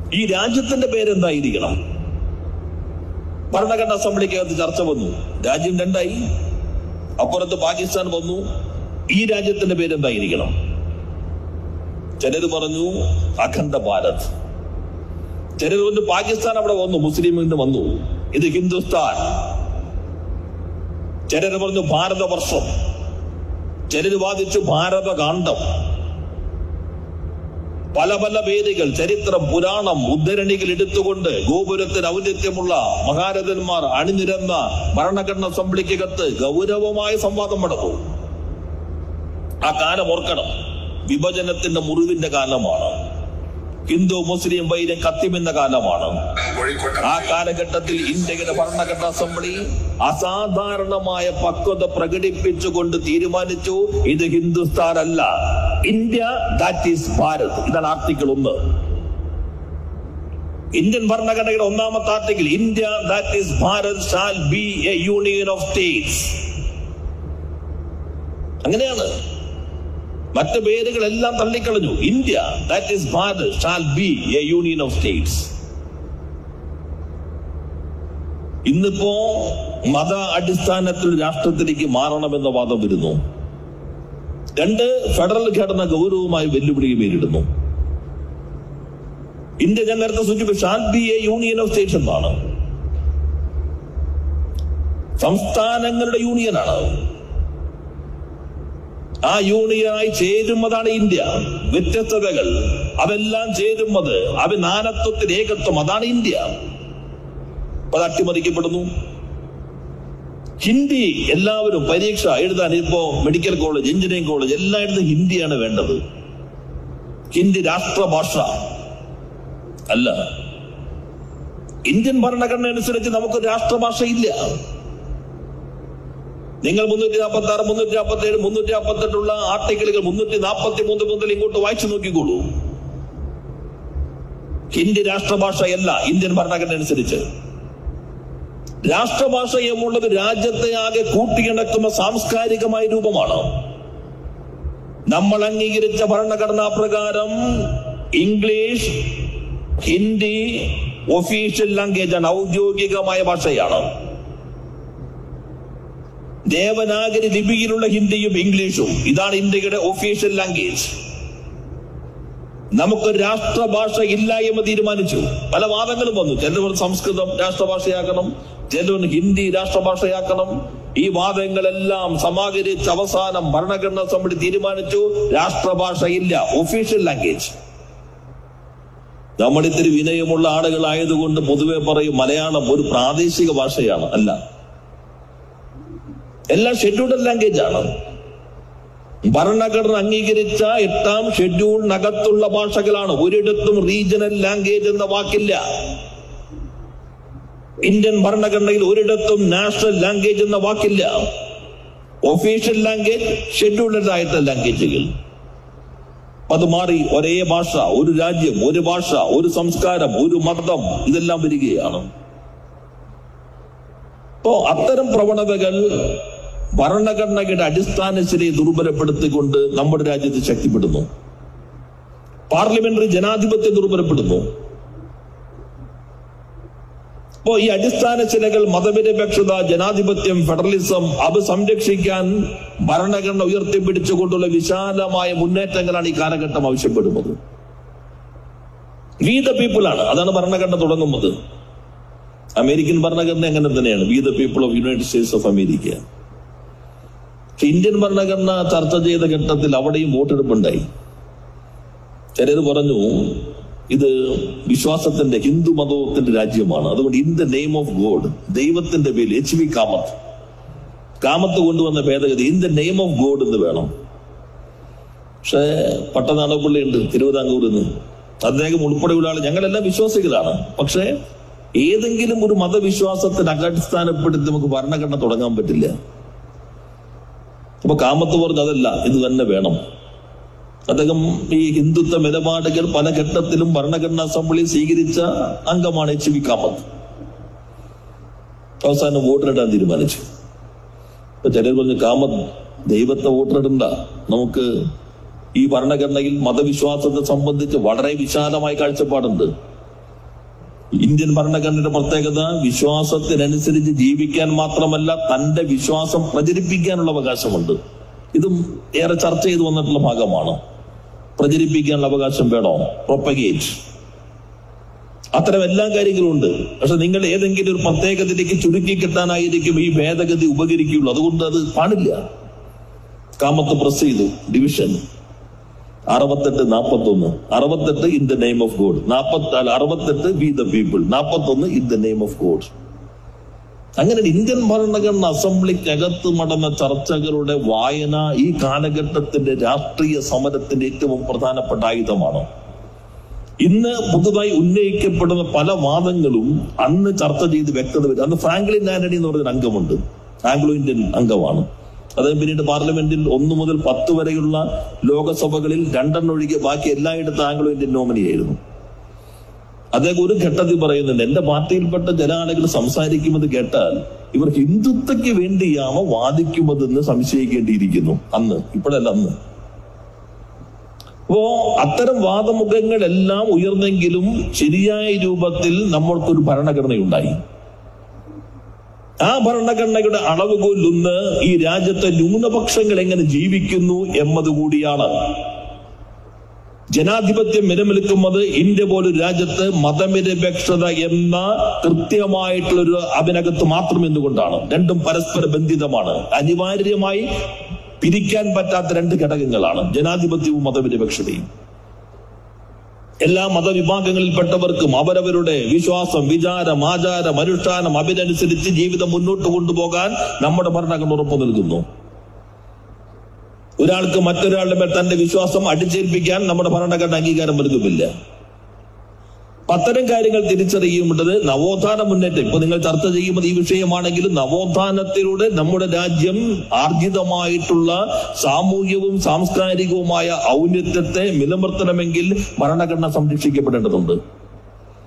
ഈ രാജ്യത്തിന്റെ പേരെന്തായിരിക്കണം ഭരണഘടനാ അസംബ്ലിക്കകത്ത് ചർച്ച വന്നു രാജ്യം രണ്ടായി അപ്പുറത്ത് പാകിസ്ഥാൻ വന്നു ഈ രാജ്യത്തിന്റെ പേരെന്തായിരിക്കണം ചിലര് പറഞ്ഞു അഖണ്ഡ ഭാരത് ചിലര് പറഞ്ഞു പാകിസ്ഥാൻ അവിടെ വന്നു മുസ്ലിം നിന്ന് വന്നു ഇത് ഹിന്ദുസ്ഥാൻ ചിലര് പറഞ്ഞു ഭാരതവർഷം ചിലര് വാദിച്ചു ഭാരതകാന്ഡം പല പല പേരുകൾ ചരിത്രം പുരാണം ഉദ്ധരണികൾ എടുത്തുകൊണ്ട് ഗോപുരത്തിന് ഔന്നത്യമുള്ള മഹാരഥന്മാർ അണിനിരന്ന ഭരണഘടന അസംബ്ലിക്കകത്ത് ഗൗരവമായ സംവാദം നടന്നു ആ കാലം ഓർക്കണം വിഭജനത്തിന്റെ മുറിവിന്റെ കാലമാണ് ഹിന്ദു മുസ്ലിം വൈര്യം കത്തിമെന്ന കാലമാണ് ആ കാലഘട്ടത്തിൽ ഇന്ത്യയുടെ ഭരണഘടനാ അസംബ്ലി അസാധാരണമായ പക്വത പ്രകടിപ്പിച്ചുകൊണ്ട് തീരുമാനിച്ചു ഇത് ഹിന്ദുസ്ഥാൻ അല്ല ഇന്ത്യ ദാറ്റ് ഈസ് ഭാരത് ഇതാണ് ആർട്ടിക്കിൾ ഒന്ന് ഇന്ത്യൻ ഭരണഘടനയുടെ ഒന്നാമത്തെ article India that is Bharat shall be a union of states അങ്ങനെയാണ് മറ്റ് പേരുകളെല്ലാം തള്ളിക്കളഞ്ഞു India that is Bharat shall be a union of states ഇന്നിപ്പോ മത അടിസ്ഥാനത്തിൽ രാഷ്ട്രത്തിലേക്ക് മാറണമെന്ന വാദം വരുന്നു രണ്ട് ഫെഡറൽ ഘടന ഗൗരവമായി വെല്ലുവിളിയെ നേരിടുന്നു ഇന്ത്യ ഞാൻ നേരത്തെ സൂചിപ്പിച്ചു shall be a union of states എന്നാണ് സംസ്ഥാനങ്ങളുടെ യൂണിയനാണ് ആ യൂണിയനായി ചേരുന്നതാണ് ഇന്ത്യ വ്യത്യസ്തതകൾ അതെല്ലാം ചേരുന്നത് അവ നാനത്വത്തിൽ ഏകത്വം അതാണ് ഇന്ത്യ അത് അട്ടിമറിക്കപ്പെടുന്നു ഹിന്ദി എല്ലാവരും പരീക്ഷ എഴുതാൻ ഇപ്പോ മെഡിക്കൽ കോളേജ് എഞ്ചിനീയറിംഗ് കോളേജ് എല്ലായിടത്തും ഹിന്ദിയാണ് വേണ്ടത് ഹിന്ദി രാഷ്ട്രഭാഷ അല്ല ഇന്ത്യൻ ഭരണഘടന അനുസരിച്ച് നമുക്ക് രാഷ്ട്രഭാഷ ഇല്ല നിങ്ങൾ മുന്നൂറ്റി നാൽപ്പത്തി ആറ് മുന്നൂറ്റി നാൽപ്പത്തി ഏഴ് മുന്നൂറ്റി നാൽപ്പത്തി എട്ടുള്ള ആർട്ടിക്കിളുകൾ മുന്നൂറ്റി നാൽപ്പത്തി മൂന്ന് മുതൽ ഇങ്ങോട്ട് വായിച്ചു നോക്കിക്കോളൂ ഹിന്ദി രാഷ്ട്രഭാഷയല്ല ഇന്ത്യൻ ഭരണഘടന അനുസരിച്ച് രാഷ്ട്രഭാഷ എന്നുള്ളത് രാജ്യത്തെ ആകെ കൂട്ടിയിണക്കുന്ന സാംസ്കാരികമായ രൂപമാണ് നമ്മൾ അംഗീകരിച്ച ഭരണഘടനാ പ്രകാരം ഇംഗ്ലീഷ് ഹിന്ദി ഒഫീഷ്യൽ ലാംഗ്വേജ് ആണ് ഔദ്യോഗികമായ ഭാഷയാണ് ദേവനാഗരി ലിപിയിലുള്ള ഹിന്ദിയും ഇംഗ്ലീഷും ഇതാണ് ഇന്ത്യയുടെ ഒഫീഷ്യൽ ലാംഗ്വേജ് നമുക്ക് രാഷ്ട്രഭാഷ ഇല്ല എന്ന് തീരുമാനിച്ചു പല വാദങ്ങളും വന്നു ചിലവർ സംസ്കൃതം രാഷ്ട്രഭാഷയാക്കണം ചിലവർ ഹിന്ദി രാഷ്ട്രഭാഷയാക്കണം ഈ വാദങ്ങളെല്ലാം സമാഹരിച്ച് അവസാനം ഭരണഘടനാ സമിതി തീരുമാനിച്ചു രാഷ്ട്രഭാഷ ഇല്ല ഒഫീഷ്യൽ ലാംഗ്വേജ് നമ്മൾ ഇത്തിരി വിനയമുള്ള ആളുകളായതുകൊണ്ട് പൊതുവെ പറയും മലയാളം ഒരു പ്രാദേശിക ഭാഷയാണ് അല്ല എല്ലാം ഷെഡ്യൂൾഡ് ലാംഗ്വേജ് ആണ് ഭരണഘടന അംഗീകരിച്ച എട്ടാം ഷെഡ്യൂളിനകത്തുള്ള ഭാഷകളാണ് ഒരിടത്തും റീജിയണൽ ലാംഗ്വേജ് എന്ന വാക്കില്ല ഇന്ത്യൻ ഭരണഘടനയിൽ ഒരിടത്തും നാഷണൽ ലാംഗ്വേജ് എന്ന വാക്കില്ല ഒഫീഷ്യൽ ലാംഗ്വേജ് ഷെഡ്യൂൾഡ് ആയിട്ടുള്ള ലാംഗ്വേജുകൾ അത് മാറി ഒരേ ഭാഷ ഒരു രാജ്യം ഒരു ഭാഷ ഒരു സംസ്കാരം ഒരു മതം ഇതെല്ലാം വരികയാണ് അപ്പോ അത്തരം പ്രവണതകൾ ഭരണഘടനയുടെ അടിസ്ഥാനശിലെ ദുർബലപ്പെടുത്തിക്കൊണ്ട് നമ്മുടെ രാജ്യത്ത് ശക്തിപ്പെടുന്നു പാർലമെന്ററി ജനാധിപത്യം ദുർബലപ്പെടുന്നു അപ്പോ ഈ അടിസ്ഥാന ചിലകൾ മതനിരപേക്ഷത ജനാധിപത്യം ഫെഡറലിസം അത് സംരക്ഷിക്കാൻ ഭരണഘടന ഉയർത്തിപ്പിടിച്ചുകൊണ്ടുള്ള വിശാലമായ മുന്നേറ്റങ്ങളാണ് ഈ കാലഘട്ടം ആവശ്യപ്പെടുന്നത് വി ദ പീപ്പിൾ ആണ് അതാണ് ഭരണഘടന തുടങ്ങുന്നത് അമേരിക്കൻ ഭരണഘടന അങ്ങനെ തന്നെയാണ് we the people of United States of America പക്ഷെ ഇന്ത്യൻ ഭരണഘടന ചർച്ച ചെയ്ത ഘട്ടത്തിൽ അവിടെയും വോട്ടെടുപ്പുണ്ടായി ചിലർ പറഞ്ഞു ഇത് വിശ്വാസത്തിന്റെ ഹിന്ദു മതത്തിന്റെ രാജ്യമാണ് അതുകൊണ്ട് in the name of God ദൈവത്തിന്റെ പേരിൽ എച്ച് വി കാമത്ത് കാമത്ത് കൊണ്ടുവന്ന ഭേദഗതി in the name of God എന്ന് വേണം പക്ഷേ പട്ടനാടപ്പള്ളി ഉണ്ട് തിരുവിതാംകൂറിൽ നിന്ന് അദ്ദേഹം ഉൾപ്പെടെയുള്ള ആൾ ഞങ്ങളെല്ലാം വിശ്വാസികളാണ് പക്ഷേ ഏതെങ്കിലും ഒരു മതവിശ്വാസത്തിന് അടിസ്ഥാനപ്പെടുത്തി നമുക്ക് ഭരണഘടന തുടങ്ങാൻ പറ്റില്ല അപ്പൊ കാമത്ത് പറഞ്ഞു അതല്ല ഇത് തന്നെ വേണം അദ്ദേഹം ഈ ഹിന്ദുത്വ നിലപാടുകൾ പല ഘട്ടത്തിലും ഭരണഘടനാ അസംബ്ലി സ്വീകരിച്ച അംഗമാണ് എച്ച് വി കാമത്ത് അവസാനം വോട്ടിനിടാൻ തീരുമാനിച്ചു അപ്പൊ ചിലർ പറഞ്ഞു കാമത്ത് ദൈവത്തെ വോട്ടിനിടണ്ട നമുക്ക് ഈ ഭരണഘടനയിൽ മതവിശ്വാസത്തെ സംബന്ധിച്ച് വളരെ വിശാലമായ കാഴ്ചപ്പാടുണ്ട് ഇന്ത്യൻ ഭരണഘടനയുടെ പ്രത്യേകത വിശ്വാസത്തിനനുസരിച്ച് ജീവിക്കാൻ മാത്രമല്ല തന്റെ വിശ്വാസം പ്രചരിപ്പിക്കാനുള്ള അവകാശമുണ്ട് ഇതും ഏറെ ചർച്ച ചെയ്തു വന്നിട്ടുള്ള ഭാഗമാണ് പ്രചരിപ്പിക്കാനുള്ള അവകാശം വേണോ പ്രൊപ്പഗേറ്റ് അത്തരം എല്ലാ കാര്യങ്ങളും ഉണ്ട് പക്ഷെ നിങ്ങൾ ഏതെങ്കിലും ഒരു പ്രത്യേകതയിലേക്ക് ചുരുക്കി കിട്ടാനായിരിക്കും ഈ ഭേദഗതി ഉപകരിക്കുള്ളൂ അതുകൊണ്ട് അത് പാടില്ല കാമത്ത് പ്രസ് ചെയ്തു ഡിവിഷൻ അറുപത്തെട്ട് നാൽപ്പത്തൊന്ന് അറുപത്തെട്ട് in the name of God നാൽപ്പത്തി അറുപത്തെട്ട് വി ദ പീപ്പിൾ നാൽപ്പത്തൊന്ന് in the name of God അങ്ങനെ ഇന്ത്യൻ ഭരണഘടന അസംബ്ലിക്കകത്ത് നടന്ന ചർച്ചകളുടെ വായന ഈ കാലഘട്ടത്തിന്റെ രാഷ്ട്രീയ സമരത്തിന്റെ ഏറ്റവും പ്രധാനപ്പെട്ട ആയുധമാണ് ഇന്ന് പുതുതായി ഉന്നയിക്കപ്പെടുന്ന പല വാദങ്ങളും അന്ന് ചർച്ച ചെയ്ത് വ്യക്തത വരും അന്ന് ഫ്രാങ്ക്ലിൻ ആന്റണി എന്ന് പറഞ്ഞൊരു അംഗമുണ്ട് ആംഗ്ലോ ഇന്ത്യൻ അംഗമാണ് അദ്ദേഹം പിന്നീട് പാർലമെന്റിൽ ഒന്ന് മുതൽ പത്ത് വരെയുള്ള ലോകസഭകളിൽ രണ്ടെണ്ണം ഒഴികെ ബാക്കി എല്ലായിടത്തും ആംഗ്ലോ ഇന്ത്യൻ നോമിനിയായിരുന്നു അദ്ദേഹം ഒരു ഘട്ടത്തിൽ പറയുന്നുണ്ട് എന്റെ പാർട്ടിയിൽപ്പെട്ട ചില ആളുകൾ സംസാരിക്കുന്നത് കേട്ടാൽ ഇവർ ഹിന്ദുത്വയ്ക്ക് വേണ്ടിയാണോ വാദിക്കുമതെന്ന് സംശയിക്കേണ്ടിയിരിക്കുന്നു അന്ന് ഇപ്പോഴല്ല അന്ന് അപ്പോ അത്തരം വാദമുഖങ്ങളെല്ലാം ഉയർന്നെങ്കിലും ശരിയായ രൂപത്തിൽ നമ്മൾക്കൊരു ഭരണഘടനയുണ്ടായി ആ ഭരണഘടനയുടെ അളവുകൊല്ലൊന്ന് ഈ രാജ്യത്തെ ന്യൂനപക്ഷങ്ങൾ എങ്ങനെ ജീവിക്കുന്നു എന്നതുകൂടിയാണ് ജനാധിപത്യം നിലനിൽക്കുന്നത് ഇന്ത്യ പോലൊരു രാജ്യത്ത് മതനിരപേക്ഷത എന്ന കൃത്യമായിട്ടുള്ളൊരു അതിനകത്ത് മാത്രം എന്തുകൊണ്ടാണ് രണ്ടും പരസ്പര ബന്ധിതമാണ് അനിവാര്യമായി പിരിക്കാൻ പറ്റാത്ത രണ്ട് ഘടകങ്ങളാണ് ജനാധിപത്യവും മതനിരപേക്ഷതയും എല്ലാ മതവിഭാഗങ്ങളിൽപ്പെട്ടവർക്കും അവരവരുടെ വിശ്വാസം വിചാരം ആചാരം അനുഷ്ഠാനം അതിനനുസരിച്ച് ജീവിതം മുന്നോട്ട് കൊണ്ടുപോകാൻ നമ്മുടെ ഭരണഘടന ഉറപ്പു നൽകുന്നു ഒരാൾക്ക് മറ്റൊരാളുടെ മേൽ തന്റെ വിശ്വാസം അടിച്ചേൽപ്പിക്കാൻ നമ്മുടെ ഭരണഘടന അംഗീകാരം നൽകുന്നില്ല അപ്പൊ അത്തരം കാര്യങ്ങൾ തിരിച്ചറിയുന്നത് നവോത്ഥാന മുന്നേറ്റം ഇപ്പൊ നിങ്ങൾ ചർച്ച ചെയ്യുന്നത് ഈ വിഷയമാണെങ്കിലും നവോത്ഥാനത്തിലൂടെ നമ്മുടെ രാജ്യം ആർജിതമായിട്ടുള്ള സാമൂഹ്യവും സാംസ്കാരികവുമായ ഔന്നത്യത്തെ നിലനിർത്തണമെങ്കിൽ ഭരണഘടന സംരക്ഷിക്കപ്പെടേണ്ടതുണ്ട്